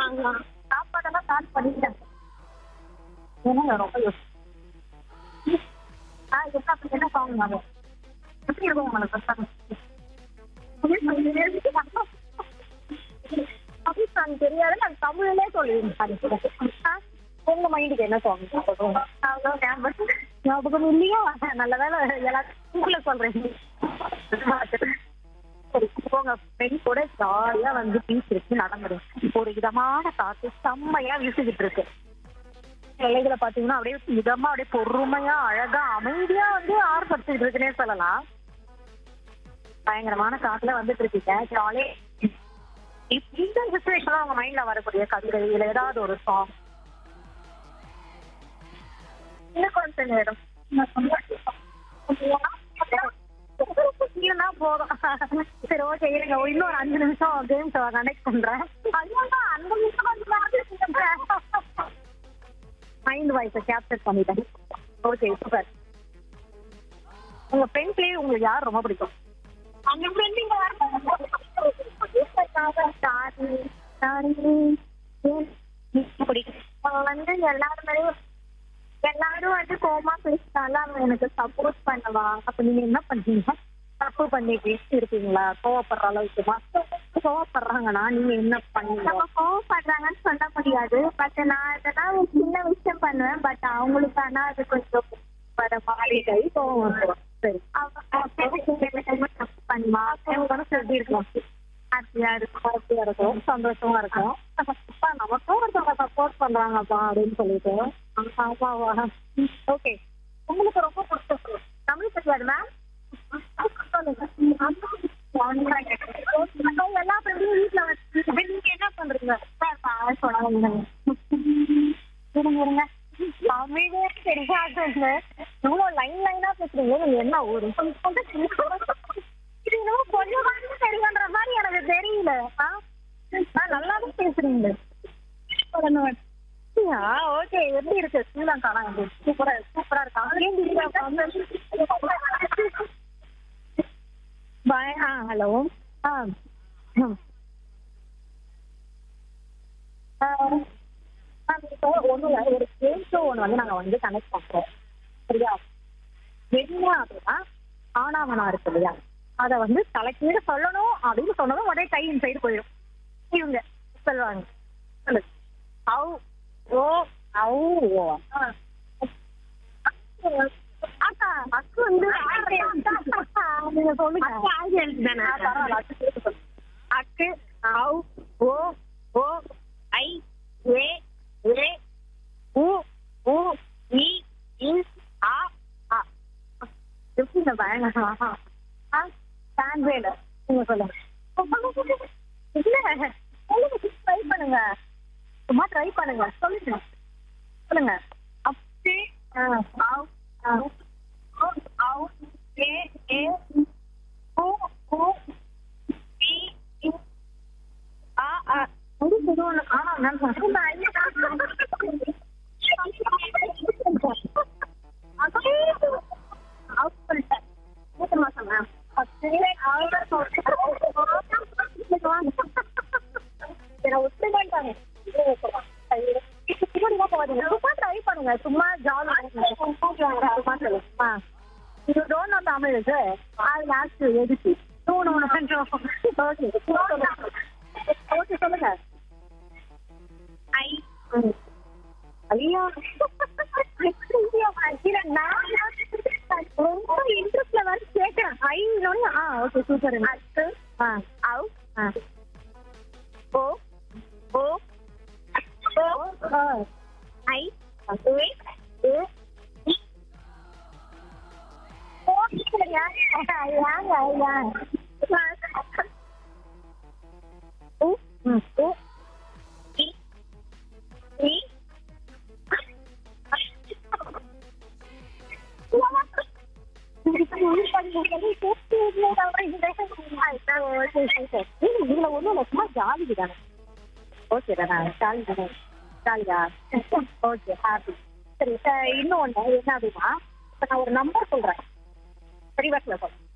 ஆமா சாப்பாடெல்லாம் ஸ்டார்ட் பண்ணிட்டேன் ஏன்னா ரொம்ப யோசி ஆ என்ன அப்படி என்ன சாங் வரும் எப்படி இருக்கும் உங்களுக்கு அப்படி சாங் தெரியாது நான் தமிழ்லே சொல்லியிருந்தேன் உங்க மைண்டுக்கு என்ன சாங் ஞாபகம் இல்லையா நல்ல வேலை எல்லாத்தையும் சொல்றேன் சரி உங்க ஃப்ரெண்ட் கூட ஜாலியா வந்து பீச் இருக்கு நடந்துடும் ஒரு விதமான காத்து செம்மையா வீசிக்கிட்டு இருக்கு இலைகளை பாத்தீங்கன்னா அப்படியே இதமா அப்படியே பொறுமையா அழகா அமைதியா வந்து ஆர்ப்பரிச்சுட்டு இருக்குன்னே சொல்லலாம் பயங்கரமான காத்துல வந்துட்டு இருக்கீங்க ஜாலி இந்த சுச்சுவேஷன்ல உங்க மைண்ட்ல வரக்கூடிய கவிதை இல்ல ஏதாவது ஒரு சாங் இன்னும் கொஞ்ச நேரம் இல்லைன்னா போதும் சரி ஓகே இருங்க இன்னொரு அஞ்சு நிமிஷம் கேம்ஸ் கனெக்ட் பண்றேன் ஐயோடா, அந்த நிமிஷம் மைண்ட் வாய்ஸை கேப்சர் பண்ணிட்டேன் ஓகே சூப்பர் உங்க ஃப்ரெண்ட்ஸ்லயே உங்களுக்கு யார் ரொம்ப பிடிக்கும் அந்த ஃப்ரெண்ட் இங்க பிடிக்கும் வந்து எல்லாருமே எல்லாரும் வந்து கோமா பேசினாலும் அவன் எனக்கு சப்போர்ட் பண்ணுவான் அப்ப நீங்க என்ன பண்ணுவீங்க தப்பு பண்ணிட்டு இருப்பீங்களா கோவப்படுற அளவுக்கு மத்தவங்க கோவப்படுறாங்கன்னா நீங்க என்ன பண்ணுவீங்க கோவப்படுறாங்கன்னு சொல்ல முடியாது பட் நான் இதெல்லாம் ஒரு சின்ன விஷயம் பண்ணுவேன் பட் அவங்களுக்கு ஆனா அது கொஞ்சம் வர மாதிரி கை கோவம் வந்துடும் சரி தப்பு பண்ணுவா மனசு எப்படி இருக்கும் ஹாப்பியா இருக்கும் ஹாப்பியா இருக்கும் சந்தோஷமா இருக்கும் அப்பா நமக்கும் ஒருத்தவங்க சப்போர்ட் பண்றாங்கப்பா அப்படின்னு சொல்லிட்டு ஆமாவா ஓகே உங்களுக்கு ரொம்ப பிடிச்ச food. தமிழ் தெரியாது மேம் எல்லா ஃப்ரெண்டையும் வீட்டுல வச்சு நீங்க என்ன பண்றீங்க இருங்க இருங்க அமைதியா தெரியாது இவ்வளவு லைன் லைனா பேசுறீங்க நீங்க என்ன ஊரு இது என்னமோ கொஞ்சம் கொஞ்சம் தெரியுன்ற மாதிரி எனக்கு தெரியல ஆ நான் நல்லாவே பேசுறீங்க ஓகே எப்படி இருக்கு ஸ்ரீலங்கா சூப்பரா சூப்பரா இருக்கா பாய் ஆ ஹலோ ஆ ம். ஆ, மேம், இப்போ ஒண்ணும் இல்ல, ஒரு கேம் ஷோ ஒன்று வந்து நாங்கள் வந்து கனெக்ட் பண்ணுறோம் சரியா என்ன அப்படின்னா ஆனாவனா இருக்கு இல்லையா அதை வந்து தலைக்கீழ சொல்லணும் அப்படின்னு சொன்னதும் உடனே கை சைடு போயிடும் இவங்க சொல்லுவாங்க சொல்லு அவு ஓ அவு ஓ ஆ. அக்கா, அக்கு வந்து நீங்க சொல்லுங்க ஆ, பரவாயில்ல, அக்கு சேர்த்து சொல்லுங்க. அக்கு அவு ஓ ஓ ஐ ஏ ஏ உ உ இ இன் ஆ ஆ எப்படி இந்த பயங்கரமா ஆ சாண்ட்வேல நீங்க சொல்லுங்க இல்ல ட்ரை பண்ணுங்க சும்மா ட்ரை பண்ணுங்க சொல்லுங்க சொல்லுங்க அப்படி ஆ ஆவ் ஆ ஓ ஆவ் ஏ ஏ உ உ இ இ ஆ ஆ ஒரு சொல்லுவாங்க ஆனா நான் சும்மா jolly You don't know Tamil, is it? I'll ask you, எதுக்கு? No, no, no, no. Okay. Okay, சொல்லுங்க. ஐ. ம். ஐயா. இல்ல, நான் ரொம்ப இன்ட்ரெஸ்ட்ல வந்து கேட்டேன் ஐ ஆ ஓகே சூப்பர் அக்கு ஆ அவ் ஆ ஓ ஓ ஓ ஆ ஐ ஏ ஏ இதுல ஒண்ணும் சும்மா ஜாலி தானே ஓகே தானே ஜாலி தானே ஜாலியா ஓகே ஹாப்பி சரி இன்னும் ஒண்ணு என்ன அப்படின்னா இப்ப நான் ஒரு நம்பர் சொல்றேன் ரிவர்ஸ்ல சொல்றேன்